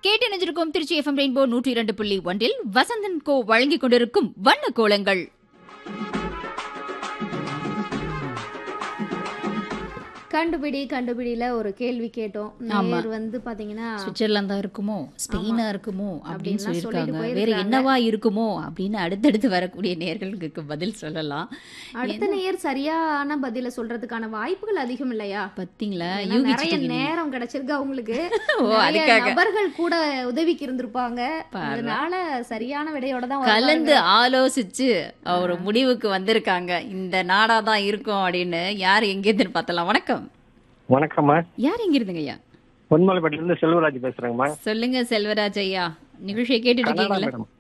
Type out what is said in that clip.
கேட்டு நினைஞ்சிருக்கும் Trichy FM rainbow நூற்றி இரண்டு புள்ளி ஒன்றில் வசந்தன் கோ வழங்கிக் கொண்டிருக்கும் வண்ண கோலங்கள் கண்டுபிடி கண்டுபிடியில ஒரு கேள்வி கேட்டோம் ஆமா. நேர் வந்து பாத்தீங்கன்னா சுவிட்சர்லாந்தா இருக்குமோ ஸ்பெயினா இருக்குமோ அப்படின்னு அப்படின்லாம் சொல்லியிருக்காங்க சொல்லிட்டு வேற போயிருக்காங்க. என்னவா இருக்குமோ அப்படின்னு அடுத்தடுத்து வரக்கூடிய நேர்களுக்கு பதில் சொல்லலாம் அடுத்த நேர் சரியான பதில சொல்றதுக்கான வாய்ப்புகள் அதிகம் இல்லையா பத்தீங்களா ஏன்னா நிறைய யூகிச்சிட்டீங்க நேரம் கிடைச்சிருக்கு அவங்களுக்கு ஓ, நிறைய அதுக்காக. நபர்கள் கூட உதவிக்கு இருந்திருப்பாங்க பாரு. அதனால சரியான விடையோட தான் கலந்து ஆலோசிச்சு ஒரு முடிவுக்கு வந்திருக்காங்க இந்த நாடா தான் இருக்கும் அப்படின்னு யார் எங்கேருந்துன்னு பார்த்தலாம் வணக்கம் வணக்கம்மா யார் எங்க இருந்துங்க ஐயா பொன்மலைப்பட்டில இருந்து செல்வராஜ் பேசுறேங்கம்மா சொல்லுங்க செல்வராஜ் ஐயா நிகழ்ச்சியை கேட்டுட்டு கனடா இருக்கீங்களா மேடம்